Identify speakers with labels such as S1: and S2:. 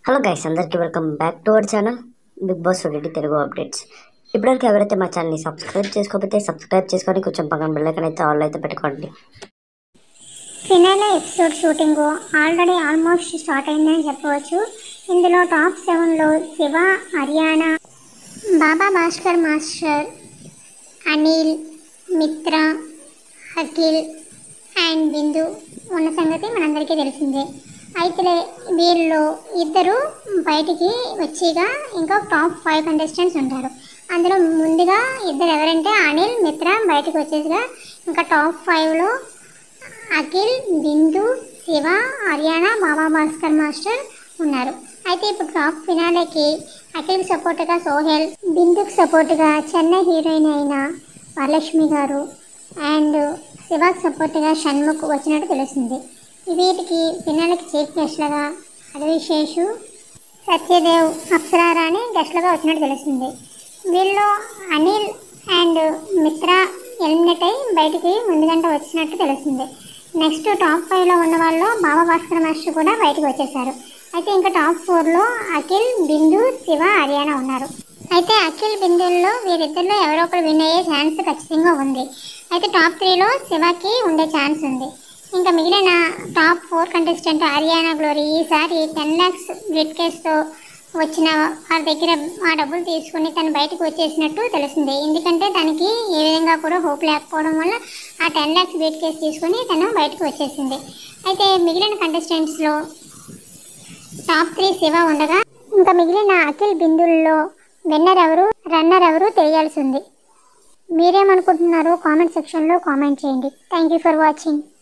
S1: hello guys అందరికీ welcome back to our channel Bigg Boss Reddy Telugu updates ఇప్పటివరకు ఎవరైతే మా ఛానల్ని సబ్స్క్రైబ్ చేసుకోకపోతే సబ్స్క్రైబ్ చేసుకొని కొంచెం పక్కన బెల్లైకన్ అయితే ఆల్ అయితే పెట్టుకోండి
S2: finale episode shooting already almost start అయిందని చెప్పవచ్చు ఇందులో టాప్ సెవెన్లో శివ హర్యానా బాబా భాస్కర్ మాస్టర్ అనిల్ మిత్ర అఖిల్ అండ్ బిందు ఉన్న సంగతి మనందరికీ తెలిసిందే అయితే వీళ్ళు ఇద్దరు బయటికి వచ్చిగా ఇంకా టాప్ ఫైవ్ కంటెస్టెంట్స్ ఉంటారు అందులో ముందుగా ఇద్దరు ఎవరంటే అనిల్ మిత్ర బయటకు వచ్చేసిగా ఇంకా టాప్ ఫైవ్లో అఖిల్ బిందు శివ హర్యానా బాబా భాస్కర్ మాస్టర్ ఉన్నారు అయితే ఇప్పుడు టాప్ ఫినాలేకి అఖిల్కి సపోర్ట్గా సోహెల్ బిందుకు సపోర్ట్గా చెన్నై హీరోయిన్ అయిన వరలక్ష్మి గారు అండ్ శివాకి సపోర్ట్గా షణ్ముఖ్ వచ్చినట్టు తెలుస్తుంది వీటికి ఫినాలకి చీఫ్ గెస్ట్లుగా అడవిశేషు సత్యదేవ్ అప్సరారాణి గెస్ట్లుగా వచ్చినట్టు తెలుస్తుంది వీళ్ళు అనిల్ అండ్ మిత్ర ఎలిమినేట్ అయి బయటికి ముందుగంట వచ్చినట్టు తెలుస్తుంది నెక్స్ట్ టాప్ ఫైవ్లో ఉన్న వాళ్ళు బాబా భాస్కర్ మాస్టర్ కూడా బయటకు వచ్చేసారు అయితే ఇంకా టాప్ ఫోర్లో అఖిల్ బిందు శివ హర్యానా ఉన్నారు అయితే అఖిల్ బిందుల్లో వీరిద్దరిలో ఎవరో ఒకరు విన్ అయ్యే ఛాన్స్ ఖచ్చితంగా ఉంది అయితే టాప్ త్రీలో శివకి ఉండే ఛాన్స్ ఉంది ఇంకా మిగిలిన top four contestant Ariyana Glory ఈసారి టెన్ ల్యాక్స్ బ్రిడ్ కేస్తో వచ్చిన వారి దగ్గర ఆ డబ్బులు తీసుకుని తను బయటకు వచ్చేసినట్టు తెలుస్తుంది ఎందుకంటే తనకి ఏ విధంగా కూడా హోప్ లేకపోవడం వల్ల ఆ టెన్ ల్యాక్స్ బ్రిడ్ కేసు తీసుకుని తను బయటకు వచ్చేసింది అయితే మిగిలిన కంటెస్టెంట్స్లో టాప్ త్రీ శివ ఉండగా ఇంకా మిగిలిన అఖిల్ బిందుల్లో విన్నర్ ఎవరు రన్నర్ ఎవరు తెలియాల్సి ఉంది మీరేమనుకుంటున్నారో కామెంట్ సెక్షన్లో కామెంట్ చేయండి థ్యాంక్ యూ ఫర్ వాచింగ్